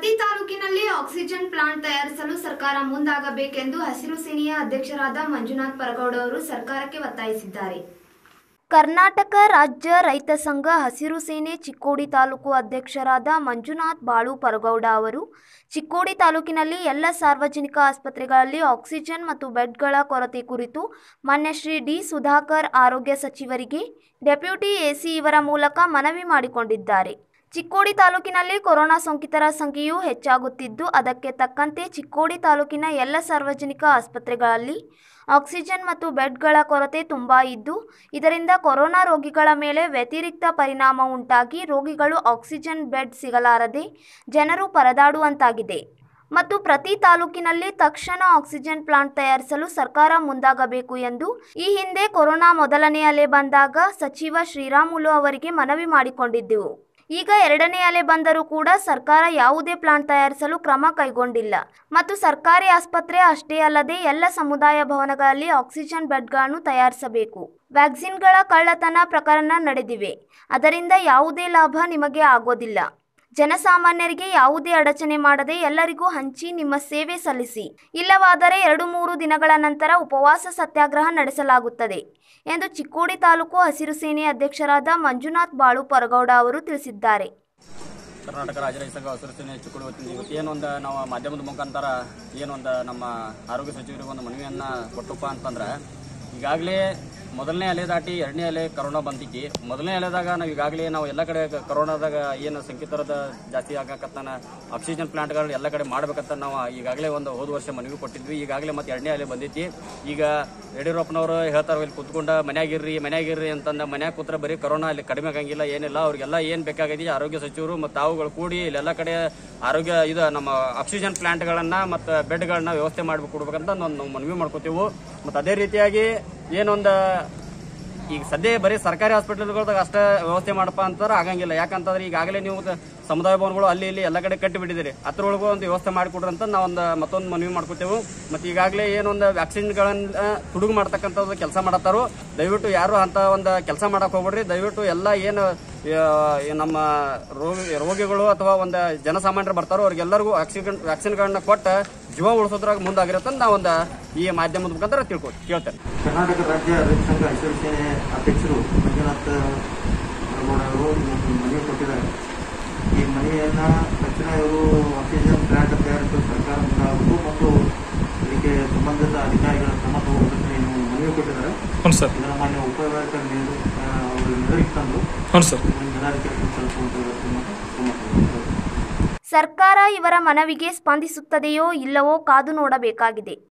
ಪ್ರತಿ ತಾಲೂಕಿನಲ್ಲಿ oxygen plant ತಯಾರಿಸಲು ಸರ್ಕಾರ ಮುಂದಾಗಬೇಕೆಂದು ಹಸಿರು ಸೇನೆಯ ಅಧ್ಯಕ್ಷರಾದ ಮಂಜುನಾಥ್ ಪರಗೌಡ ಅವರು ಸರ್ಕಾರಕ್ಕೆ ಒತ್ತಾಯಿಸಿದ್ದಾರೆ ಕರ್ನಾಟಕ ರಾಜ್ಯ ರೈತ ಸಂಘ ಹಸಿರು ಸೇನೆ ಚಿಕ್ಕೋಡಿ ತಾಲೂಕು ಅಧ್ಯಕ್ಷರಾದ ಮಂಜುನಾಥ್ ಬಾಳು ಪರಗೌಡ ಅವರು ಚಿಕ್ಕೋಡಿ ತಾಲೂಕಿನಲ್ಲಿ ಎಲ್ಲ ಸಾರ್ವಜನಿಕ ಆಸ್ಪತ್ರೆಗಳಲ್ಲಿ ಆಕ್ಸಿಜನ್ ಮತ್ತು ಬೆಡ್ಗಳ ಕೊರತೆ ಕುರಿತು ಮಾನ್ಯ ಶ್ರೀ ಡಿ ಸುಧಾಕರ್ ಆರೋಗ್ಯ ಸಚಿವರಿಗೆ ಡೆಪ್ಯೂಟಿ ಎಸಿ ಇವರ ಮೂಲಕ ಮನವಿ ಮಾಡಿಕೊಂಡಿದ್ದಾರೆ ಚಿಕ್ಕೋಡಿ ತಾಲೂಕಿನಲ್ಲಿ ಕೊರೋನಾ ಸೋಂಕಿತರ ಸಂಖ್ಯೆಯು ಹೆಚ್ಚಾಗುತ್ತಿದ್ದು ಅದಕ್ಕೆ ತಕ್ಕಂತೆ ಚಿಕ್ಕೋಡಿ ತಾಲೂಕಿನ ಎಲ್ಲ ಸಾರ್ವಜನಿಕ ಆಸ್ಪತ್ರೆಗಳಲ್ಲಿ ಆಕ್ಸಿಜನ್ ಮತ್ತು ಬೆಡ್ಗಳ ಕೊರತೆ ತುಂಬಾ ಇದ್ದು ಇದರಿಂದ ಕೊರೋನಾ ರೋಗಿಗಳ ಮೇಲೆ ವ್ಯತಿರಿಕ್ತ ಪರಿಣಾಮ ಉಂಟಾಗಿ ರೋಗಿಗಳು ಆಕ್ಸಿಜನ್ ಬೆಡ್ ಸಿಗಲಾರದೆ ಜನರು ಪರದಾಡುವಂತಾಗಿದೆ ಮತ್ತು ಪ್ರತಿ ತಾಲೂಕಿನಲ್ಲಿ ತಕ್ಷಣ ಆಕ್ಸಿಜನ್ ಪ್ಲಾಂಟ್ ತಯಾರಿಸಲು ಸರ್ಕಾರ ಮುಂದಾಗಬೇಕು ಎಂದು ಈ ಹಿಂದೆ ಕೊರೋನಾ ಮೊದಲನೇ ಅಲೆ ಬಂದಾಗ ಸಚಿವ ಶ್ರೀರಾಮುಲು ಅವರಿಗೆ ಮನವಿ ಮಾಡಿಕೊಂಡಿದ್ದೆವು ಈಗ ಎರಡನೇ ಅಲೆ ಬಂದರೂ ಕೂಡ ಸರ್ಕಾರ ಯಾವುದೇ ಪ್ಲಾಂಟ್ ತಯಾರಿಸಲು ಕ್ರಮ ಕೈಗೊಂಡಿಲ್ಲ ಮತ್ತು ಸರ್ಕಾರಿ ಆಸ್ಪತ್ರೆ ಅಷ್ಟೇ ಅಲ್ಲದೆ ಎಲ್ಲ ಸಮುದಾಯ ಭವನಗಳಲ್ಲಿ ಆಕ್ಸಿಜನ್ ಬೆಡ್ಗಳನ್ನು ತಯಾರಿಸಬೇಕು ವ್ಯಾಕ್ಸಿನ್ಗಳ ಕಳ್ಳತನ ಪ್ರಕರಣ ನಡೆದಿವೆ ಅದರಿಂದ ಯಾವುದೇ ಲಾಭ ನಿಮಗೆ ಆಗೋದಿಲ್ಲ ಜನಸಾಮಾನ್ಯರಿಗೆ ಯಾವುದೇ ಅಡಚಣೆ ಮಾಡದೆ ಎಲ್ಲರಿಗೂ ಹಂಚಿ ನಿಮ್ಮ ಸೇವೆ ಸಲ್ಲಿಸಿ ಇಲ್ಲವಾದರೆ ಎರಡು ಮೂರು ದಿನಗಳ ನಂತರ ಉಪವಾಸ ಸತ್ಯಾಗ್ರಹ ನಡೆಸಲಾಗುತ್ತದೆ ಎಂದು ಚಿಕ್ಕೋಡಿ ತಾಲೂಕು ಹಸಿರು ಸೇನೆ ಅಧ್ಯಕ್ಷರಾದ ಮಂಜುನಾಥ್ ಬಾಳು ಪರಗೌಡ ಅವರು ತಿಳಿಸಿದ್ದಾರೆ ಕರ್ನಾಟಕ ರಾಜ್ಯ ರೈತ ಸಂಘ ಹಸಿರು ಸೇನೆ ಚಿಕ್ಕುಡಿ ವತಿಯಿಂದ ಇವತ್ತು ಏನೊಂದು ನಾವು ಮಾಧ್ಯಮದ ಮುಖಾಂತರ ಏನೊಂದು ನಮ್ಮ ಆರೋಗ್ಯ ಸಚಿವರಿಗೆ ಒಂದು ಮನವಿಯನ್ನು ಕೊಟ್ಟಪ್ಪ ಅಂತಂದ್ರೆ ಈಗಾಗಲೇ ಮೊದಲನೇ ಅಲೆ ದಾಟಿ ಎರಡನೇ ಅಲೆ ಕರೋನಾ ಬಂದಿಕ್ಕಿ ಮೊದಲನೇ ಅಲೆದಾಗ ನಾವು ಈಗಾಗಲೇ ನಾವು ಎಲ್ಲ ಕಡೆ ಕ- ಕರೋನಾದಾಗ ಏನು ಸಂಖ್ಯಿತರದ ಜಾಸ್ತಿ ಆಗಕತ್ತಾನ ಆಕ್ಸಿಜನ್ ಪ್ಲಾಂಟ್ಗಳನ್ನ ಎಲ್ಲ ಕಡೆ ಮಾಡ್ಬೇಕಂತ ನಾವು ಈಗಾಗಲೇ ಒಂದು ಹೋದ ವರ್ಷ ಮನವಿ ಕೊಟ್ಟಿದ್ವಿ ಈಗಾಗಲೇ ಮತ್ತೆ ಎರಡನೇ ಅಲೆ ಬಂದೈತಿ ಈಗ ಯಡಿಯೂರಪ್ಪನವರು ಹೇಳ್ತಾರೆ ಇಲ್ಲಿ ಕುತ್ಕೊಂಡ ಮನ್ಯಾಗಿರ್ರಿ ಮನ್ಯಾಗಿರ್ರಿ ಅಂತಂದ ಮನ್ಯಾಗ ಕೂತ್ರೆ ಬರೀ ಕರೋನಾ ಇಲ್ಲಿ ಕಡಿಮೆ ಆಗಂಗಿಲ್ಲ ಏನಿಲ್ಲ ಅವ್ರಿಗೆಲ್ಲ ಏನು ಬೇಕಾಗಿದೆ ಆರೋಗ್ಯ ಸಚಿವರು ಮತ್ತು ತಾವುಗಳು ಕೂಡಿ ಇಲ್ಲೆಲ್ಲ ಕಡೆ ಆರೋಗ್ಯ ಇದು ನಮ್ಮ ಆಕ್ಸಿಜನ್ ಪ್ಲಾಂಟ್ಗಳನ್ನ ಮತ್ತು ಬೆಡ್ಗಳನ್ನ ವ್ಯವಸ್ಥೆ ಮಾಡಿ ಕೊಡ್ಬೇಕಂತ ನಾವು ಮನವಿ ಮಾಡ್ಕೋತೀವಿ ಮತ್ತು ಅದೇ ರೀತಿಯಾಗಿ ಏನೊಂದು ಈಗ ಸದ್ಯ ಬರೀ ಸರ್ಕಾರಿ ಹಾಸ್ಪಿಟಲ್ಗಳ್ದಾಗ ಅಷ್ಟೇ ವ್ಯವಸ್ಥೆ ಮಾಡಪ್ಪ ಅಂತಾರೆ ಆಗಂಗಿಲ್ಲ ಯಾಕಂತಂದ್ರೆ ಈಗಾಗಲೇ ನೀವು ತ- ಸಮುದಾಯ ಭವನಗಳು ಅಲ್ಲಿ ಇಲ್ಲಿ ಎಲ್ಲ ಕಡೆ ಕಟ್ಟಿ ಬಿಟ್ಟಿದ್ದೀರಿ ಅದ್ರೊಳಗೂ ಒಂದು ವ್ಯವಸ್ಥೆ ಮಾಡಿಕೊಡ್ರಿ ಅಂತ ನಾವು ಒಂದು ಮತ್ತೊಂದು ಮನವಿ ಮಾಡ್ಕೊತೇವೆ ಮತ್ತು ಈಗಾಗಲೇ ಏನೊಂದು ವ್ಯಾಕ್ಸಿನ್ಗಳನ್ನ ತುಡುಗು ಮಾಡ್ತಕ್ಕಂಥದ್ದು ಕೆಲಸ ಮಾಡತ್ತಾರೋ ದಯವಿಟ್ಟು ಯಾರು ಅಂತ ಒಂದು ಕೆಲಸ ಮಾಡಕ್ ಹೋಗ್ಬೇಡ್ರಿ ದಯವಿಟ್ಟು ಎಲ್ಲ ಏನು ಆ, ಈ ನಮ್ಮ ರೋಗಿ ರೋಗಿಗಳು ಅಥವಾ ಒಂದು ಜನಸಾಮಾನ್ಯರು ಬರ್ತಾರೋ ಅವ್ರಿಗೆಲ್ಲರಿಗೂ ಆಕ್ಸಿಜನ್ ವ್ಯಾಕ್ಸಿನ್ಗಳನ್ನ ಕೊಟ್ಟು ಜೀವ ಉಳಿಸೋದ್ರಾಗ ಮುಂದಾಗಿರುತ್ತೆ ಅಂತ ನಾವು ಒಂದು ಈ ಮಾಧ್ಯಮದ ಮುಖಾಂತರ ತಿಳ್ಕೊ ಕೇಳ್ತೇನೆ ಕರ್ನಾಟಕ ರಾಜ್ಯ ರೈತ ಸಂಘ ಹಸಿರು ಸೇನೆ ಅಧ್ಯಕ್ಷರು ಮಂಜುನಾಥ್ ಪರಗೌಡ ಅವರು ಇವತ್ತು ಮನವಿ ಕೊಟ್ಟಿದ್ದಾರೆ ಈ ಮನವಿಯನ್ನ ತಕ್ಷಣ ಇವರು ಆಕ್ಸಿಜನ್ ಪ್ಲಾಂಟ್ ತಯಾರಿಸಲು ಸರ್ಕಾರ ಮುಂದಾಗಬೇಕು ಮತ್ತು ಇದಕ್ಕೆ ಸಂಬಂಧಿತ ಅಧಿಕಾರಿಗಳ ಕ್ರಮ ತಗೋಬೇಕಂತ ಏನು ಮನವಿ ಕೊಟ್ಟಿದ್ದಾರೆ ಹ್ಞೂ ಸರ್ ಇದರ ಮಾನ್ಯ ಉಪವಿಭಾಗ ನೀರು ಅವರು ನಿರ್ವಹಿಸಿ ತಂದು ಹ್ಞೂ ಸರ್ ಇದನ್ನು ಜಿಲ್ಲಾಧಿಕಾರಿ ತಲುಪುವಂತ ಕ್ರಮ ಸರ್ಕಾರ ಇವರ ಮನವಿಗೆ ಸ್ಪಂದಿಸುತ್ತದೆಯೋ ಇಲ್ಲವೋ ಕಾದು ನೋಡಬೇಕಾಗಿದೆ